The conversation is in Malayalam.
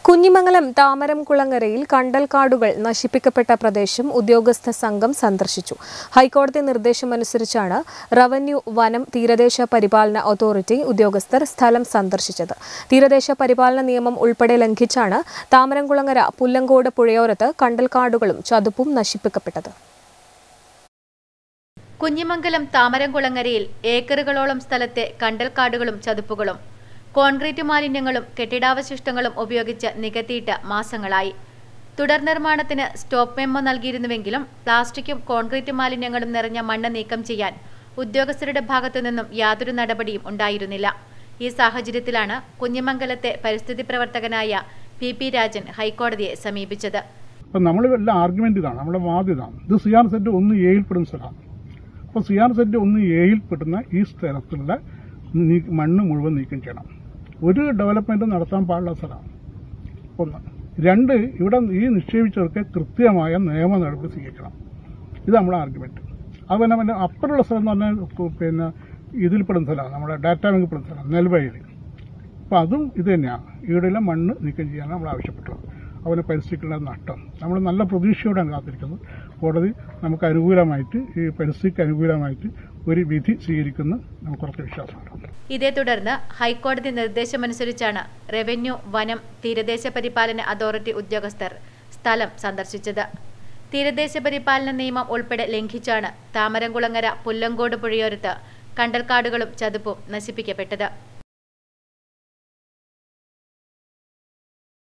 കുഞ്ഞിമംഗലം താമരം കുളങ്ങരയിൽ കണ്ടൽക്കാടുകൾ നശിപ്പിക്കപ്പെട്ട പ്രദേശം ഉദ്യോഗസ്ഥ സംഘം സന്ദർശിച്ചു ഹൈക്കോടതി നിർദ്ദേശമനുസരിച്ചാണ് റവന്യൂ വനം തീരദേശ പരിപാലന അതോറിറ്റി ഉദ്യോഗസ്ഥർ സ്ഥലം സന്ദർശിച്ചത് തീരദേശ പരിപാലന നിയമം ഉൾപ്പെടെ ലംഘിച്ചാണ് താമരംകുളങ്ങര പുല്ലങ്കോട് പുഴയോരത്ത് കണ്ടൽക്കാടുകളും ചതുപ്പും നശിപ്പിക്കപ്പെട്ടത് കുഞ്ഞിമംഗലം താമരംകുളങ്ങരയിൽ ഏക്കറുകളോളം സ്ഥലത്തെ കണ്ടൽക്കാടുകളും ചതുപ്പുകളും കോൺക്രീറ്റ് മാലിന്യങ്ങളും കെട്ടിടാവശിഷ്ടങ്ങളും ഉപയോഗിച്ച് നികത്തിയിട്ട് മാസങ്ങളായി തുടർ നിർമ്മാണത്തിന് സ്റ്റോപ്പ് മെമ്മോ നൽകിയിരുന്നുവെങ്കിലും പ്ലാസ്റ്റിക്കും കോൺക്രീറ്റ് മാലിന്യങ്ങളും നിറഞ്ഞ മണ്ണ് നീക്കം ചെയ്യാൻ ഉദ്യോഗസ്ഥരുടെ ഭാഗത്തുനിന്നും യാതൊരു നടപടിയും ഉണ്ടായിരുന്നില്ല ഈ സാഹചര്യത്തിലാണ് കുഞ്ഞിമംഗലത്തെ പരിസ്ഥിതി പ്രവർത്തകനായ പി പി രാജൻ ഹൈക്കോടതിയെ സമീപിച്ചത് അപ്പം നമ്മൾ എല്ലാം ആർഗ്യുമെന്റ് ഇതാണ് നമ്മുടെ വാദം ഇതാണ് ഇത് സി ആർ സെറ്റ് ഒന്ന് എയിൽ പെടുന്ന സ്ഥലമാണ് അപ്പോൾ സി ആർ സെറ്റ് ഒന്ന് എയിൽ പെടുന്ന ഈ സ്ഥലത്തുള്ള നീ- മണ്ണ് മുഴുവൻ നീക്കം ചെയ്യണം ഒരു ഡെവലപ്മെന്റ് നടത്താൻ പാടുള്ള സ്ഥലമാണ് ഒന്ന് രണ്ട് ഇവിടെ ഈ നിക്ഷേപിച്ചവർക്ക് കൃത്യമായ നിയമ നടപടി സ്വീകരിക്കണം ഇത് നമ്മുടെ ആർഗ്യുമെന്റ് അതുപോലെ പിന്നെ അപ്പുറമുള്ള സ്ഥലം എന്ന് പറഞ്ഞാൽ കു- പിന്നെ ഇതിൽപ്പെടുന്ന സ്ഥലമാണ് നമ്മുടെ ഡാറ്റാ ബാങ്ക് പെടുന്ന സ്ഥലം നെൽവയൽ അപ്പോൾ അതും ഇത് തന്നെയാണ് ഇവിടെയെല്ലാം മണ്ണ് നീക്കം ചെയ്യാനാണ് നമ്മൾ ആവശ്യപ്പെട്ടത് അവന് പരിസ്ഥിതിക്കുള്ള നഷ്ടം നമ്മൾ നല്ല പ്രതീക്ഷയോടെയാണ് കാത്തിരിക്കുന്നത് കോടതി നമുക്ക് അനുകൂലമായിട്ട് ഈ പരിസ്ഥിതിക്ക് അനുകൂലമായിട്ട് ഒരു വിധി സ്വീകരിക്കുന്ന നമുക്ക് കുറച്ച് വിശ്വാസമുണ്ട് ഇതേ തുടർന്ന് ഹൈക്കോടതി നിർദ്ദേശമനുസരിച്ചാണ് റവന്യൂ വനം തീരദേശ പരിപാലന അതോറിറ്റി ഉദ്യോഗസ്ഥർ സ്ഥലം സന്ദർശിച്ചത് തീരദേശ പരിപാലന നിയമം ഉൾപ്പെടെ ലംഘിച്ചാണ് താമരംകുളങ്ങര പുല്ലങ്കോട് പുഴയോരത്ത് കണ്ടൽക്കാടുകളും ചതുപ്പും നശിപ്പിക്കപ്പെട്ടത്